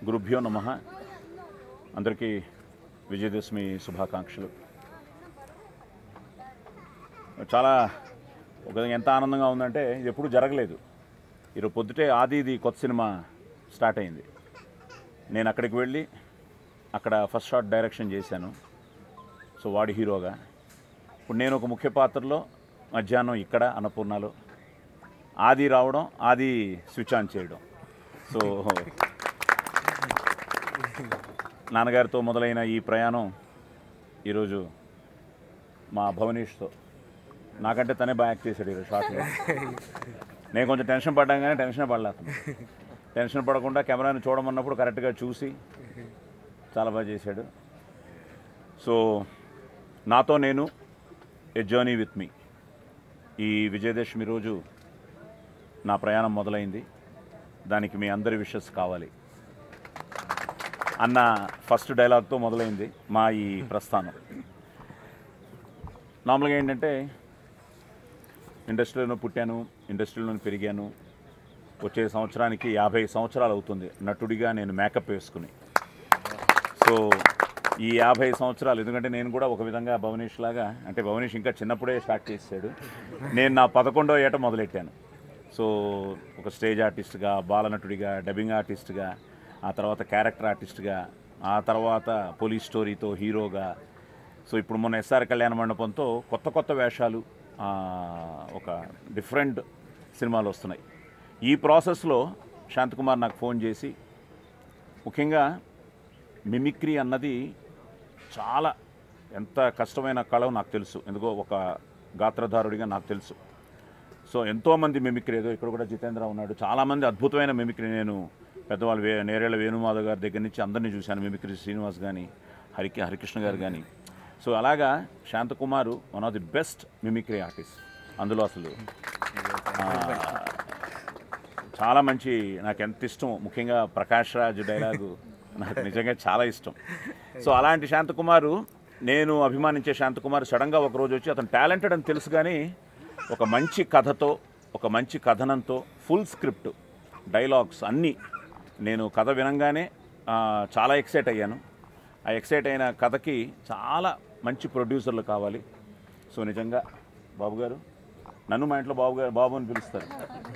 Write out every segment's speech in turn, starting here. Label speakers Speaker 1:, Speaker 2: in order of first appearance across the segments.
Speaker 1: గురుభ్యో నమ అందరికీ విజయదశమి శుభాకాంక్షలు చాలా ఒక విధంగా ఎంత ఆనందంగా ఉందంటే ఇది ఎప్పుడు జరగలేదు ఈరోజు పొద్దుటే ఆది ఇది కొత్త సినిమా స్టార్ట్ అయింది నేను అక్కడికి వెళ్ళి అక్కడ ఫస్ట్ షాట్ డైరెక్షన్ చేశాను సో వాడి హీరోగా ఇప్పుడు నేను ఒక ముఖ్య పాత్రలో మధ్యాహ్నం ఇక్కడ అన్నపూర్ణలో ఆది రావడం ఆది స్విచ్ ఆన్ చేయడం సో నాన్నగారితో మొదలైన ఈ ప్రయాణం ఈరోజు మా భవనీష్తో నాకంటే తనే బాగా యాక్ట్ చేశాడు ఈరోజు షార్ట్లో నేను కొంచెం టెన్షన్ పడ్డాం కానీ టెన్షన్ పడలే అతను టెన్షన్ పడకుండా కెమెరాని చూడమన్నప్పుడు కరెక్ట్గా చూసి చాలా బాగా చేశాడు సో నాతో నేను ఏ జర్నీ విత్ మీ ఈ విజయదశమి రోజు నా ప్రయాణం మొదలైంది దానికి మీ అందరి విషెస్ కావాలి అన్న ఫస్ట్ డైలాగ్తో మొదలైంది మా ఈ ప్రస్థానం నార్మల్గా ఏంటంటే ఇండస్ట్రీలో పుట్టాను ఇండస్ట్రీలో పెరిగాను వచ్చే సంవత్సరానికి యాభై సంవత్సరాలు అవుతుంది నటుడిగా నేను మేకప్ వేసుకుని సో ఈ యాభై సంవత్సరాలు ఎందుకంటే నేను కూడా ఒక విధంగా భవనీష్ లాగా అంటే భవనీష్ ఇంకా చిన్నప్పుడే స్టార్ట్ చేశాడు నేను నా పదకొండో ఏట మొదలెట్టాను సో ఒక స్టేజ్ ఆర్టిస్ట్గా బాలనటుడిగా డబ్బింగ్ ఆర్టిస్ట్గా ఆ తర్వాత క్యారెక్టర్ ఆర్టిస్ట్గా ఆ తర్వాత పోలీస్ స్టోరీతో హీరోగా సో ఇప్పుడు మొన్న ఎస్ఆర్ కళ్యాణ మండపంతో కొత్త కొత్త వేషాలు ఆ, ఒక డిఫరెంట్ సినిమాలు వస్తున్నాయి ఈ ప్రాసెస్లో శాంతకుమార్ నాకు ఫోన్ చేసి ముఖ్యంగా మిమిక్రీ అన్నది చాలా ఎంత కష్టమైన కళ నాకు తెలుసు ఎందుకో ఒక గాత్రధారుడిగా నాకు తెలుసు సో ఎంతోమంది మిమిక్రీ ఏదో ఇక్కడ కూడా జితేంద్ర ఉన్నాడు చాలామంది అద్భుతమైన మిమిక్రీ నేను పెద్దవాళ్ళు వే నేరేళ్ల వేణుమాధవ్ గారి దగ్గర నుంచి అందరినీ చూశాను మిమిక్రీ శ్రీనివాస్ కానీ హరికి హరికృష్ణ గారు కానీ సో అలాగా Shanthakumar one of the best mimicry artist అందులో అసలు ఆ, చాలా మంచి నాకు ఎంత ఇష్టం ముఖ్యంగా ప్రకాష్ రాజ్ డైలాగు నాకు నిజంగా చాలా ఇష్టం సో అలాంటి శాంతకుమారు నేను అభిమానించే శాంతకుమార్ సడన్గా ఒక రోజు వచ్చి అతను టాలెంటెడ్ అని తెలుసు కానీ ఒక మంచి కథతో ఒక మంచి కథనంతో ఫుల్ స్క్రిప్ట్ డైలాగ్స్ అన్నీ నేను కథ వినంగానే ఆ, చాలా ఎక్సైట్ అయ్యాను ఆ ఎక్సైట్ అయిన కథకి చాలా మంచి ప్రొడ్యూసర్లు కావాలి సో నిజంగా బాబు గారు నన్ను మా ఇంట్లో బాబు గారు బాబు అని పిలుస్తారు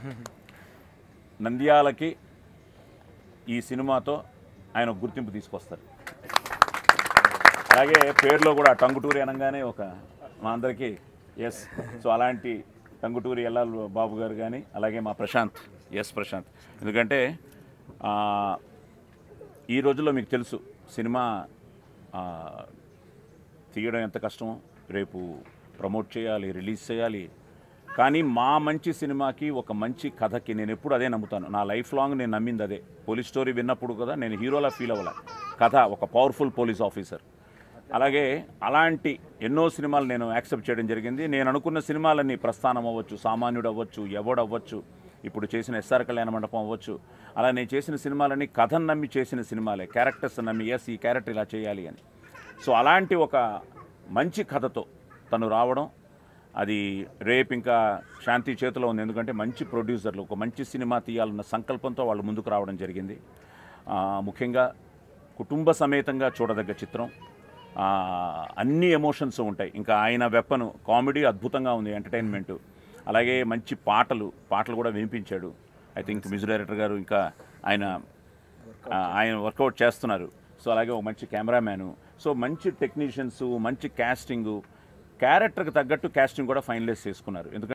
Speaker 1: నంద్యాలకి ఈ సినిమాతో ఆయన ఒక గుర్తింపు తీసుకొస్తారు అలాగే పేరులో కూడా టంగుటూరి అనగానే ఒక మా అందరికీ ఎస్ సో అలాంటి టంగుటూరి ఎల్లాల్ బాబు గారు కానీ అలాగే మా ప్రశాంత్ ఎస్ ప్రశాంత్ ఎందుకంటే ఆ, ఈ రోజుల్లో మీకు తెలుసు సినిమా ఆ, తీయడం ఎంత కష్టమో రేపు ప్రమోట్ చేయాలి రిలీజ్ చేయాలి కానీ మా మంచి సినిమాకి ఒక మంచి కథకి నేను ఎప్పుడు అదే నమ్ముతాను నా లైఫ్ లాంగ్ నేను నమ్మింది అదే పోలీస్ స్టోరీ విన్నప్పుడు కదా నేను హీరోలా ఫీల్ అవ్వాల కథ ఒక పవర్ఫుల్ పోలీస్ ఆఫీసర్ అలాగే అలాంటి ఎన్నో సినిమాలు నేను యాక్సెప్ట్ చేయడం జరిగింది నేను అనుకున్న సినిమాలన్నీ ప్రస్థానం అవ్వచ్చు సామాన్యుడు అవ్వచ్చు ఎవడు అవ్వచ్చు ఇప్పుడు చేసిన ఎస్ఆర్ కళ్యాణ మండపం అవ్వచ్చు అలా నేను చేసిన సినిమాలన్నీ కథను నమ్మి చేసిన సినిమాలే క్యారెక్టర్స్ నమ్మి ఎస్ ఈ క్యారెక్టర్ ఇలా చేయాలి అని సో అలాంటి ఒక మంచి కథతో తను రావడం అది రేపు ఇంకా శాంతి చేతిలో ఉంది ఎందుకంటే మంచి ప్రొడ్యూసర్లు ఒక మంచి సినిమా తీయాలన్న సంకల్పంతో వాళ్ళు ముందుకు రావడం జరిగింది ఆ, ముఖ్యంగా కుటుంబ సమేతంగా చూడదగ్గ చిత్రం ఆ, అన్ని ఎమోషన్స్ ఉంటాయి ఇంకా ఆయన వెప్పను కామెడీ అద్భుతంగా ఉంది ఎంటర్టైన్మెంట్ అలాగే మంచి పాటలు పాటలు కూడా వినిపించాడు ఐ థింక్ మ్యూజిక్ డైరెక్టర్ గారు ఇంకా ఆయన ఆ, ఆయన వర్కౌట్ చేస్తున్నారు సో అలాగే ఒక మంచి కెమెరామ్యాను సో మంచి టెక్నీషియన్స్ మంచి క్యాస్టింగు క్యారెక్టర్కి తగ్గట్టు క్యాస్టింగ్ కూడా ఫైనలైజ్ చేసుకున్నారు ఎందుకంటే